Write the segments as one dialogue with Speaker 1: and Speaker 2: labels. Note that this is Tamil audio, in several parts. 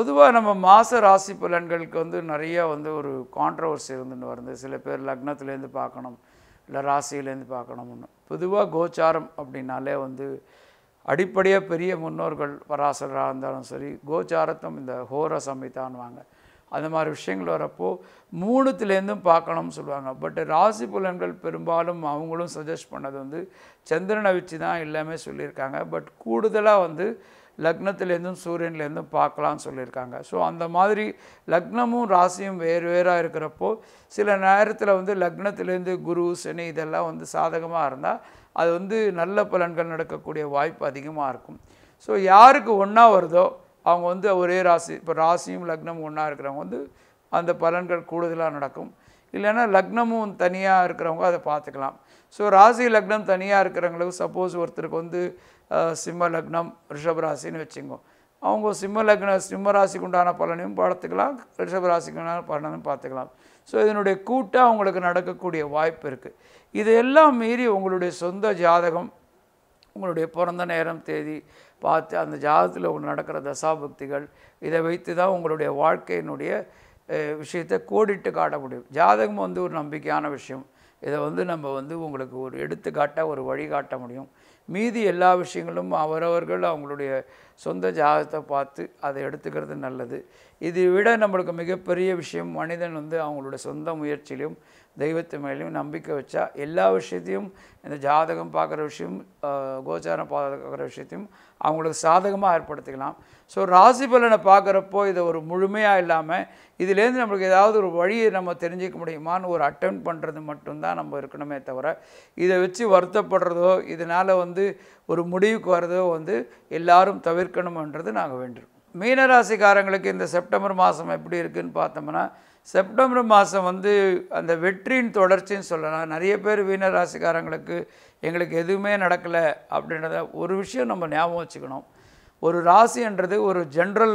Speaker 1: பொதுவாக நம்ம மாத ராசி பலன்களுக்கு வந்து நிறைய வந்து ஒரு கான்ட்ரவர்சி இருந்துட்டு வருது சில பேர் லக்னத்துலேருந்து பார்க்கணும் இல்லை ராசியிலேருந்து பார்க்கணும்னு பொதுவாக கோச்சாரம் அப்படின்னாலே வந்து அடிப்படையாக பெரிய முன்னோர்கள் பராசராக இருந்தாலும் சரி கோச்சாரத்தும் இந்த ஹோர சமிதான்வாங்க அந்த மாதிரி விஷயங்கள் வரப்போ மூணுத்துலேருந்தும் பார்க்கணும்னு சொல்லுவாங்க பட் ராசி புலன்கள் பெரும்பாலும் அவங்களும் சஜஸ்ட் பண்ணது வந்து சந்திரனை வச்சு தான் எல்லாமே சொல்லியிருக்காங்க பட் கூடுதலாக வந்து லக்னத்துலேருந்தும் சூரியன்லேருந்தும் பார்க்கலாம்னு சொல்லியிருக்காங்க ஸோ அந்த மாதிரி லக்னமும் ராசியும் வேறு வேறாக இருக்கிறப்போ சில நேரத்தில் வந்து லக்னத்துலேருந்து குரு சனி இதெல்லாம் வந்து சாதகமாக இருந்தால் அது வந்து நல்ல பலன்கள் நடக்கக்கூடிய வாய்ப்பு அதிகமாக இருக்கும் ஸோ யாருக்கு ஒன்றா வருதோ அவங்க வந்து ஒரே ராசி இப்போ ராசியும் லக்னமும் ஒன்றா இருக்கிறவங்க வந்து அந்த பலன்கள் கூடுதலாக நடக்கும் இல்லைன்னா லக்னமும் தனியாக இருக்கிறவங்க அதை பார்த்துக்கலாம் ஸோ ராசி லக்னம் தனியாக இருக்கிறவங்களுக்கு சப்போஸ் ஒருத்தருக்கு வந்து அஹ், சிம்ம லக்னம் ரிஷப ராசின்னு வச்சுக்கோ அவங்க சிம்ம லக்ன சிம்ம ராசிக்கு உண்டான பலனையும் பார்த்துக்கலாம் ரிஷப ராசிக்கு உண்டான பலனையும் பார்த்துக்கலாம் ஸோ இதனுடைய கூட்டாக அவங்களுக்கு நடக்கக்கூடிய வாய்ப்பு இருக்குது இதையெல்லாம் மீறி உங்களுடைய சொந்த ஜாதகம் உங்களுடைய பிறந்த நேரம் தேதி பார்த்து அந்த ஜாதகத்தில் உங்களுக்கு நடக்கிற தசாபக்திகள் இதை வைத்து தான் உங்களுடைய வாழ்க்கையினுடைய அஹ், விஷயத்தை கோடிட்டு காட்ட முடியும் ஜாதகம் வந்து ஒரு நம்பிக்கையான விஷயம் இதை வந்து நம்ம வந்து உங்களுக்கு ஒரு எடுத்துக்காட்ட ஒரு வழிகாட்ட முடியும் மீதி எல்லா விஷயங்களும் அவரவர்கள் அவங்களுடைய சொந்த ஜாதகத்தை பார்த்து அதை எடுத்துக்கிறது நல்லது இதை விட நம்மளுக்கு மிகப்பெரிய விஷயம் மனிதன் வந்து அவங்களுடைய சொந்த முயற்சியிலும் தெய்வத்து மேலேயும் நம்பிக்கை வச்சா எல்லா விஷயத்தையும் இந்த ஜாதகம் பார்க்குற விஷயம் ஆஹ், கோச்சாரம் பார்க்குற விஷயத்தையும் அவங்களுக்கு சாதகமாக ஏற்படுத்திக்கலாம் ஸோ ராசி பலனை பார்க்குறப்போ இதை ஒரு முழுமையாக இல்லாமல் இதுலேருந்து நம்மளுக்கு ஏதாவது ஒரு வழியை நம்ம தெரிஞ்சிக்க முடியுமான்னு ஒரு அட்டன் பண்ணுறது மட்டும்தான் நம்ம இருக்கணுமே தவிர இதை வச்சு வருத்தப்படுறதோ இதனால் வந்து ஒரு முடிவுக்கு வர்றதோ வந்து எல்லாரும் தவிர்க்கணுமன்றது நாங்கள் வேண்டுறோம் மீனராசிக்காரங்களுக்கு இந்த செப்டம்பர் மாதம் எப்படி இருக்குன்னு பார்த்தோம்னா செப்டம்பர் மாதம் வந்து அந்த வெற்றியின் தொடர்ச்சின்னு சொல்லலாம் நிறைய பேர் மீனராசிக்காரங்களுக்கு எங்களுக்கு எதுவுமே நடக்கலை அப்படின்றத ஒரு விஷயம் நம்ம ஞாபகம் வச்சுக்கணும் ஒரு ராசின்றது ஒரு ஜென்ரல்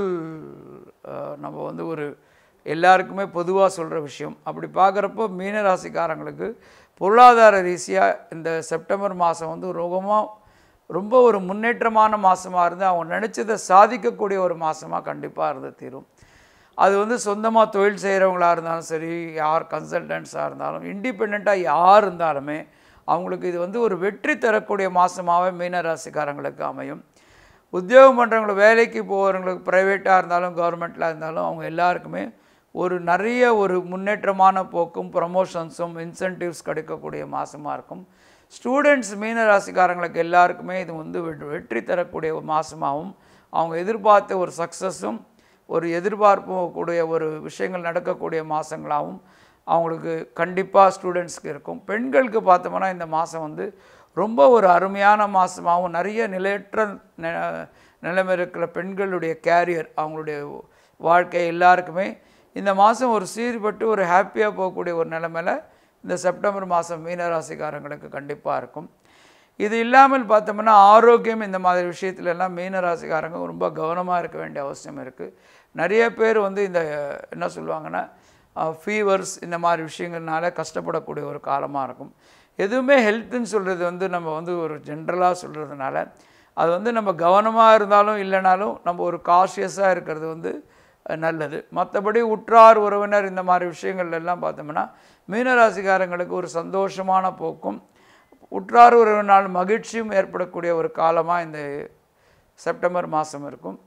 Speaker 1: நம்ம வந்து ஒரு எல்லாருக்குமே பொதுவாக சொல்கிற விஷயம் அப்படி பார்க்குறப்போ மீன ராசிக்காரங்களுக்கு பொருளாதார ரீதியாக இந்த செப்டம்பர் மாதம் வந்து ரொம்பமாக ரொம்ப ஒரு முன்னேற்றமான மாதமாக இருந்து அவங்க நினச்சதை சாதிக்கக்கூடிய ஒரு மாதமாக கண்டிப்பாக இருந்து தீரும் அது வந்து சொந்தமாக தொழில் செய்கிறவங்களா இருந்தாலும் சரி யார் கன்சல்டன்ட்ஸாக இருந்தாலும் இண்டிபெண்ட்டாக யார் இருந்தாலுமே அவங்களுக்கு இது வந்து ஒரு வெற்றி தரக்கூடிய மாதமாகவே மீனராசிக்காரங்களுக்கு அமையும் உத்தியோகம் பண்ணுறவங்களுக்கு வேலைக்கு போகிறவங்களுக்கு ப்ரைவேட்டாக இருந்தாலும் கவர்மெண்ட்டில் இருந்தாலும் அவங்க எல்லாருக்குமே ஒரு நிறைய ஒரு முன்னேற்றமான போக்கும் ப்ரமோஷன்ஸும் இன்சென்டிவ்ஸ் கிடைக்கக்கூடிய மாதமாக இருக்கும் ஸ்டூடெண்ட்ஸ் மீன ராசிக்காரங்களுக்கு எல்லாருக்குமே இது வந்து வெற்றி- வெற்றி தரக்கூடிய ஒரு மாதமாகவும் அவங்க எதிர்பார்த்த ஒரு சக்ஸஸும் ஒரு எதிர்பார்ப்பும் கூடிய ஒரு விஷயங்கள் நடக்கக்கூடிய மாதங்களாகவும் அவங்களுக்கு கண்டிப்பாக ஸ்டூடெண்ட்ஸ்க்கு இருக்கும் பெண்களுக்கு பார்த்தோம்னா இந்த மாதம் வந்து ரொம்ப ஒரு அருமையான மாதமாகவும் நிறைய நிலையற்ற நி- நிலைமை இருக்கிற பெண்களுடைய கேரியர் அவங்களுடைய வாழ்க்கை எல்லாருக்குமே இந்த மாதம் ஒரு சீர்பட்டு ஒரு ஹாப்பியாக போகக்கூடிய ஒரு நிலைமையில் இந்த செப்டம்பர் மாதம் மீனராசிக்காரங்களுக்கு கண்டிப்பாக இருக்கும் இது இல்லாமல் பார்த்தோம்னா ஆரோக்கியம் இந்த மாதிரி விஷயத்துல எல்லாம் மீனராசிக்காரங்க ரொம்ப கவனமாக இருக்க வேண்டிய அவசியம் இருக்குது நிறைய பேர் வந்து இந்த என்ன சொல்லுவாங்கன்னா ஃபீவர்ஸ் இந்த மாதிரி விஷயங்கள்னால கஷ்டப்படக்கூடிய ஒரு காலமாக இருக்கும் எதுவுமே ஹெல்த்துன்னு சொல்கிறது வந்து நம்ம வந்து ஒரு ஜென்ரலாக சொல்கிறதுனால அது வந்து நம்ம கவனமாக இருந்தாலும் இல்லைனாலும் நம்ம ஒரு காஷியஸாக இருக்கிறது வந்து அஹ், நல்லது மற்றபடி உற்றார் உறவினர் இந்த மாதிரி விஷயங்கள் எல்லாம் பார்த்தோம்னா மீனராசிக்காரங்களுக்கு ஒரு சந்தோஷமான போக்கும் உற்றார் உறவினால் மகிழ்ச்சியும் ஏற்படக்கூடிய ஒரு காலமாக இந்த செப்டம்பர் மாதம் இருக்கும்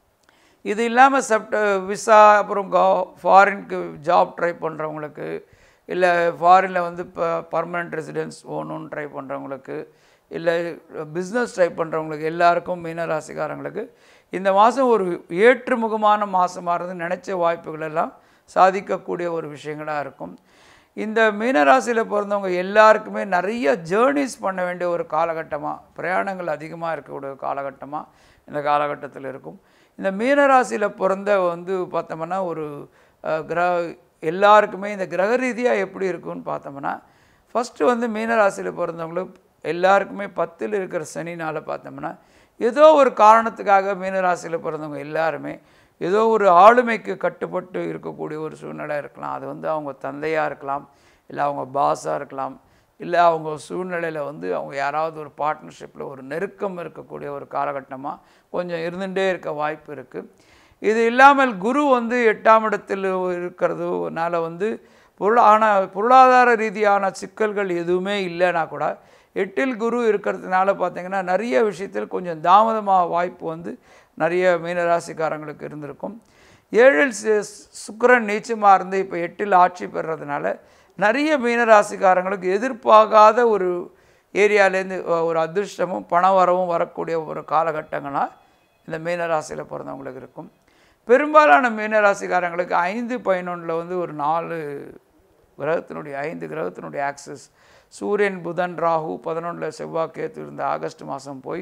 Speaker 1: இது இல்லாமல் செப்ட விசா அப்புறம் கா ஃபாரினுக்கு ஜாப் ட்ரை பண்ணுறவங்களுக்கு இல்லை ஃபாரினில் வந்து இப்போ பர்மனெண்ட் ரெசிடென்ஸ் ஓகணும்னு ட்ரை பண்ணுறவங்களுக்கு இல்லை பிஸ்னஸ் ட்ரை பண்ணுறவங்களுக்கு எல்லாருக்கும் மீனராசிக்காரங்களுக்கு இந்த மாதம் ஒரு ஏற்றுமுகமான மாதமாக இருந்து நினச்ச வாய்ப்புகள் எல்லாம் சாதிக்கக்கூடிய ஒரு விஷயங்களாக இருக்கும் இந்த மீனராசியில் பிறந்தவங்க எல்லாருக்குமே நிறைய ஜேர்னிஸ் பண்ண வேண்டிய ஒரு காலகட்டமாக பிரயாணங்கள் அதிகமாக இருக்கக்கூடிய ஒரு காலகட்டமாக இந்த காலகட்டத்தில் இருக்கும் இந்த மீனராசியில் பிறந்த வந்து பார்த்தோம்னா ஒரு அஹ், கிரக எல்லாருக்குமே இந்த கிரக ரீதியாக எப்படி இருக்கும்னு பார்த்தோம்னா ஃபஸ்ட்டு வந்து மீனராசியில் பிறந்தவங்களுக்கு எல்லாருக்குமே பத்தில் இருக்கிற சனினால் பார்த்தோம்னா ஏதோ ஒரு காரணத்துக்காக மீனராசியில் பிறந்தவங்க எல்லாருமே ஏதோ ஒரு ஆளுமைக்கு கட்டுப்பட்டு இருக்கக்கூடிய ஒரு சூழ்நிலை இருக்கலாம் அது வந்து அவங்க தந்தையாக இருக்கலாம் இல்லை அவங்க பாஸாக இருக்கலாம் இல்லை அவங்க சூழ்நிலையில் வந்து அவங்க யாராவது ஒரு பார்ட்னர்ஷிப்பில் ஒரு நெருக்கம் இருக்கக்கூடிய ஒரு காலகட்டமாக கொஞ்சம் இருந்துகிட்டே இருக்க வாய்ப்பு இருக்குது இது இல்லாமல் குரு வந்து எட்டாம் இடத்தில் இருக்கிறதுனால வந்து பொருள் ஆனால் பொருளாதார ரீதியான சிக்கல்கள் எதுவுமே இல்லைன்னா கூட எட்டில் குரு இருக்கிறதுனால பார்த்தீங்கன்னா நிறைய விஷயத்தில் கொஞ்சம் தாமதமாக வாய்ப்பு வந்து நிறைய மீனராசிக்காரங்களுக்கு இருந்திருக்கும் ஏழில் சு- சுக்கிரன் நீச்சமாக இருந்து இப்போ எட்டில் ஆட்சி பெறுறதுனால நிறைய மீனராசிக்காரங்களுக்கு எதிர்பார்க்காத ஒரு ஏரியாலேருந்து ஒரு அதிர்ஷ்டமும் பண வரவும் வரக்கூடிய ஒரு காலகட்டங்களாக இந்த மீனராசியில் பிறந்தவங்களுக்கு இருக்கும் பெரும்பாலான மீனராசிக்காரங்களுக்கு ஐந்து பதினொன்றில் வந்து ஒரு நாலு கிரகத்தினுடைய ஐந்து கிரகத்தினுடைய ஆக்சஸ் சூரியன் புதன் ராகு பதினொன்றில் செவ்வாய் கேத்து இருந்த ஆகஸ்ட் மாதம் போய்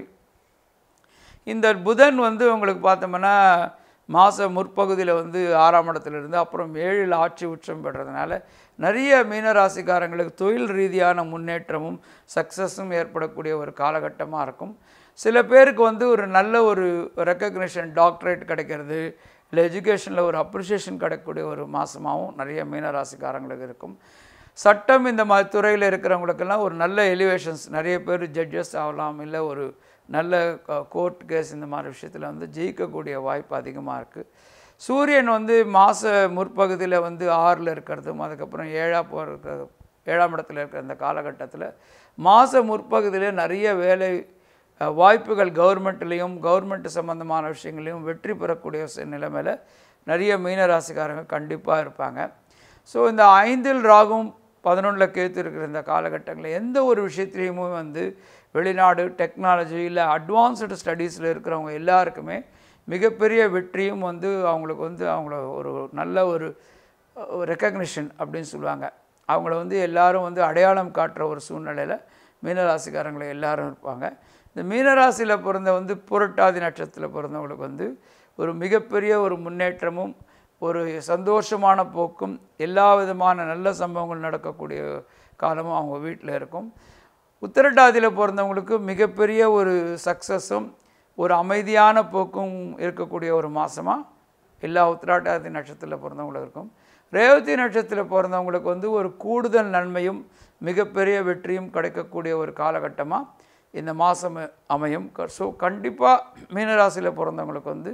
Speaker 1: இந்த புதன் வந்து உங்களுக்கு பார்த்தோம்னா மாத முற்பகுதியில் வந்து ஆறாம் இடத்துல இருந்து அப்புறம் ஏழில் ஆட்சி உச்சம் பெற்றதுனால நிறைய மீனராசிக்காரங்களுக்கு தொழில் ரீதியான முன்னேற்றமும் சக்ஸஸும் ஏற்படக்கூடிய ஒரு காலகட்டமாக இருக்கும் சில பேருக்கு வந்து ஒரு நல்ல ஒரு ரெக்கக்னிஷன் டாக்டரேட் கிடைக்கிறது இல்லை எஜுகேஷனில் ஒரு அப்ரிஷியேஷன் கிடைக்கக்கூடிய ஒரு மாதமாகவும் நிறைய மீனராசிக்காரங்களுக்கு இருக்கும் சட்டம் இந்த மாதிரி துறையில் இருக்கிறவங்களுக்கெல்லாம் ஒரு நல்ல எலிவேஷன்ஸ் நிறைய பேர் ஜட்ஜஸ் ஆகலாம் இல்லை ஒரு நல்ல கோர்ட் கேஸ் இந்த மாதிரி விஷயத்தில் வந்து ஜெயிக்கக்கூடிய வாய்ப்பு அதிகமாக இருக்குது சூரியன் வந்து மாத முற்பகுதியில் வந்து ஆறில் இருக்கிறதும் அதுக்கப்புறம் ஏழா போகிற ஏழாம் இடத்துல இருக்கிற இந்த காலகட்டத்தில் மாத முற்பகுதியிலே நிறைய வேலை அஹ், வாய்ப்புகள் கவர்மெண்ட்லேயும் கவர்மெண்ட் சம்மந்தமான விஷயங்களையும் வெற்றி பெறக்கூடிய ச- நிலைமையில் நிறைய மீனராசிக்காரங்க கண்டிப்பாக இருப்பாங்க ஸோ இந்த ஐந்தில் ராகும் பதினொன்றில் கேத்து இருக்கிற இந்த காலகட்டங்களில் எந்த ஒரு விஷயத்துலேயுமே வந்து வெளிநாடு டெக்னாலஜி இல்லை அட்வான்ஸ்டு ஸ்டடீஸில் இருக்கிறவங்க எல்லாருக்குமே மிகப்பெரிய வெற்றியும் வந்து அவங்களுக்கு வந்து அவங்கள ஒரு நல்ல ஒரு ரெக்கக்னிஷன் அப்படின்னு சொல்லுவாங்க அவங்கள வந்து எல்லாரும் வந்து அடையாளம் காட்டுற ஒரு சூழ்நிலையில் மீனராசிக்காரங்களை எல்லாரும் இருப்பாங்க இந்த மீனராசியில் பிறந்த வந்து புரட்டாதி நட்சத்திரத்தில் பிறந்தவங்களுக்கு வந்து ஒரு மிகப்பெரிய ஒரு முன்னேற்றமும் ஒரு சந்தோஷமான போக்கும் எல்லா விதமான நல்ல சம்பவங்கள் நடக்கக்கூடிய காலமும் அவங்க வீட்டில் இருக்கும் உத்திரட்டாதியில் பிறந்தவங்களுக்கு மிகப்பெரிய ஒரு சக்ஸஸும் ஒரு அமைதியான போக்கும் இருக்கக்கூடிய ஒரு மாதமாக எல்லா உத்திராட்டாதி நட்சத்திரத்தில் பிறந்தவங்களுக்கு இருக்கும் ரேவதி நட்சத்திரத்தில் பிறந்தவங்களுக்கு வந்து ஒரு கூடுதல் நன்மையும் மிகப்பெரிய வெற்றியும் கிடைக்கக்கூடிய ஒரு காலகட்டமாக இந்த மாதம் அமையும் ஸோ கண்டிப்பாக மீனராசியில் பிறந்தவங்களுக்கு வந்து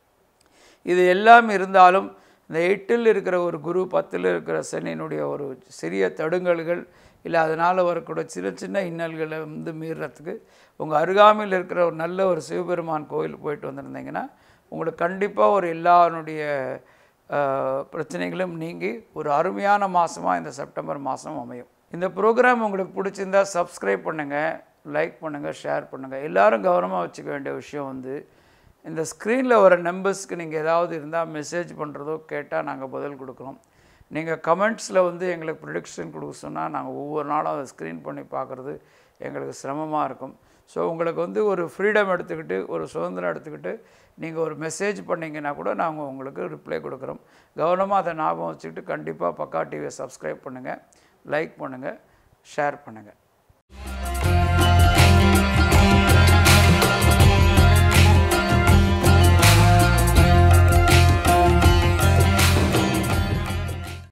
Speaker 1: இது எல்லாம் இருந்தாலும் இந்த எட்டில் இருக்கிற ஒரு குரு பத்தில் இருக்கிற சனியினுடைய ஒரு சிறிய தடுங்கல்கள் இல்லை அதனால் வரக்கூடிய சின்ன சின்ன இன்னல்களை வந்து மீறுறதுக்கு உங்கள் அருகாமையில் இருக்கிற ஒரு நல்ல ஒரு சிவபெருமான் கோயில் போயிட்டு வந்திருந்தீங்கன்னா உங்களுக்கு கண்டிப்பாக ஒரு எல்லாருடைய ஆஹ், பிரச்சனைகளும் நீங்கி ஒரு அருமையான மாதமாக இந்த செப்டம்பர் மாதம் அமையும் இந்த ப்ரோக்ராம் உங்களுக்கு பிடிச்சிருந்தா சப்ஸ்கிரைப் பண்ணுங்கள் லைக் பண்ணுங்கள் ஷேர் பண்ணுங்கள் எல்லாரும் கவனமாக வச்சுக்க வேண்டிய விஷயம் வந்து இந்த ஸ்க்ரீனில் வர நம்பர்ஸ்க்கு நீங்கள் ஏதாவது இருந்தால் மெசேஜ் பண்ணுறதோ கேட்டால் நாங்கள் பதில் கொடுக்குறோம் நீங்கள் கமெண்ட்ஸில் வந்து எங்களுக்கு ப்ரிடிக்ஷன் கொடுக்க சொன்னால் நாங்கள் ஒவ்வொரு நாளும் அதை ஸ்க்ரீன் பண்ணி பார்க்குறது எங்களுக்கு சிரமமாக இருக்கும் ஸோ உங்களுக்கு வந்து ஒரு ஃப்ரீடம் எடுத்துக்கிட்டு ஒரு சுதந்திரம் எடுத்துக்கிட்டு நீங்கள் ஒரு மெசேஜ் பண்ணீங்கன்னா கூட நாங்கள் உங்களுக்கு ரிப்ளை கொடுக்குறோம் கவனமாக அதை ஞாபகம் வச்சுக்கிட்டு கண்டிப்பாக பக்கா டிவியை சப்ஸ்கிரைப் பண்ணுங்கள் லைக் பண்ணுங்கள் ஷேர் பண்ணுங்கள்